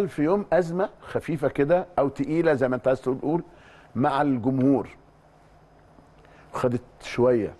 في يوم ازمه خفيفه كده او تقيله زي ما انت عايز تقول مع الجمهور خدت شويه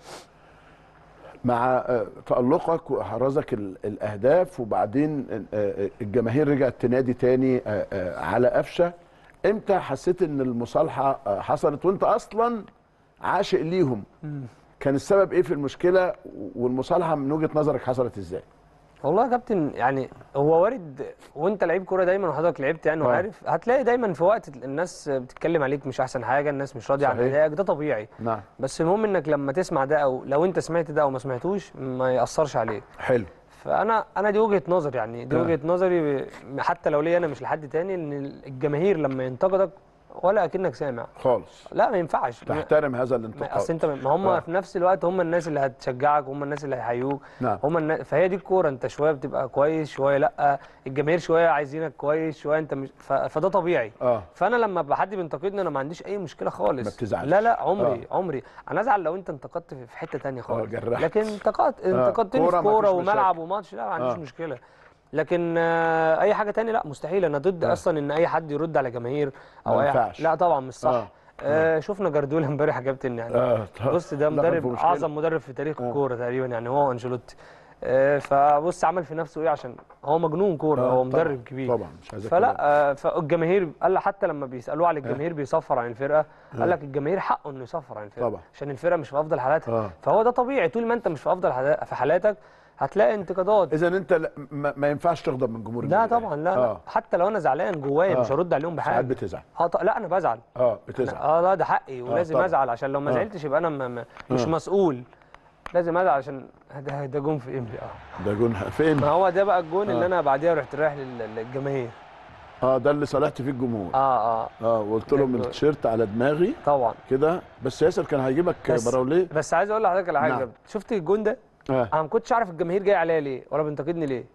مع آه، تألقك وإحرازك ال- الأهداف وبعدين آه، الجماهير رجعت تنادي تاني آه، آه، على قفشة امتى حسيت ان المصالحة آه، حصلت وانت اصلا عاشق ليهم كان السبب ايه في المشكلة والمصالحة من وجهة نظرك حصلت ازاي والله يا كابتن يعني هو وارد وانت لعيب كوره دايما وحضرتك لعبت يعني آه. وعارف هتلاقي دايما في وقت الناس بتتكلم عليك مش احسن حاجه الناس مش راضيه عن صحيح. ادائك ده طبيعي نعم بس المهم انك لما تسمع ده او لو انت سمعت ده او ما سمعتوش ما ياثرش عليك حلو فانا انا دي وجهه نظر يعني دي آه. وجهه نظري ب- حتى لو ليا انا مش لحد تاني ان الجماهير لما ينتقدك ولا اكنك سامع خالص لا ما ينفعش تحترم هذا ما- الانتقاد اصل انت ما هم آه. في نفس الوقت هم الناس اللي هتشجعك هم الناس اللي هيحيوك نعم. هم الناس فهي دي الكوره انت شويه بتبقى كويس شويه لا الجماهير شويه عايزينك كويس شويه انت مش ف... فده طبيعي اه فانا لما بقى حد بينتقدني انا ما عنديش اي مشكله خالص ما بتزعلش. لا لا عمري آه. عمري انا ازعل لو انت انتقدت في في حته تانية خالص جرحت. لكن انتقدت آه. انتقدتني كورة في ما كوره فيش وملعب مشاكل. وماتش لا ما عنديش آه. مشكله لكن آه اي حاجه تانية لا مستحيل انا ضد آه. اصلا ان اي حد يرد على جماهير او ما اي ينفعش. لا طبعا مش صح آه. آه. شفنا جاردولا امبارح يا كابتن يعني اه طبعاً. بص ده دخل في مدرب مشكلة. اعظم مدرب في تاريخ آه. الكوره تقريبا يعني هو انشيلوتي آه، فبص عمل في نفسه ايه عشان هو مجنون كوره آه، هو طبعاً. مدرب كبير طبعا مش عايز فلا آه، فالجماهير قال حتى لما بيسالوه على الجماهير بيصفر عن الفرقه قال لك الجماهير حقه انه يصفر عن الفرقه طبعاً. عشان الفرقه مش في افضل حالاتها آه. فهو ده طبيعي طول ما انت مش في افضل حالا- في حالاتك هتلاقي انتقادات اذا انت لا- ما, ما ينفعش تغضب من جمهور لا النادي طبعا الأهلي. لا, لا اه حتى لو انا زعلان جوايا آه. مش هرد عليهم ساعات بحاجه بتزعل اه ط- لا انا بزعل اه بتزعل اه لا ده حقي ولازم طبعاً. ازعل عشان لو ما آه. زعلتش يبقى انا م- م- مش آه. مسؤول لازم ازعل عشان ده ده جون في امبي اه ده جون فين ما هو ده بقى الجون اللي آه. انا بعديها رحت رايح لل- للجماهير اه ده اللي صالحت فيه الجمهور اه اه اه وقلت لهم ده- التيشيرت على دماغي طبعا كده بس ياسر كان هيجيبك بس- براوليه بس عايز اقول لحضرتك على حاجه نعم. شفت الجون ده اه انا ما كنتش عارف الجماهير جايه عليا ليه ولا بينتقدني ليه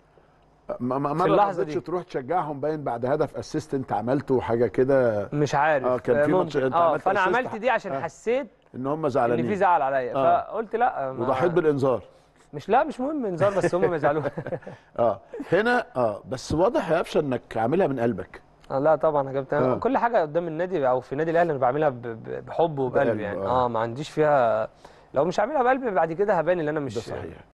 ما ما- في مره ما اللحظة رضيتش دي. تروح تشجعهم باين بعد هدف اسيست انت عملته حاجه كده مش عارف آه، كان في ممكن. ماتش أنت اه عملت فانا assist عملت دي عشان آه. حسيت ان هم ان في زعلانين زعل عليا آه. فقلت لا ما- وضحيت بالانذار مش لا مش مهم انذار بس هم ما يزعلوش اه هنا اه بس واضح يا قفشه انك عاملها من قلبك آه، لا طبعا يا كابتن آه. كل حاجه قدام النادي او في النادي الاهلي انا بعملها ب- ب- بحب وبقلب بقلب، يعني آه. اه ما عنديش فيها لو مش هعملها بقلب بعد كده هبان ان انا مش ده صحيح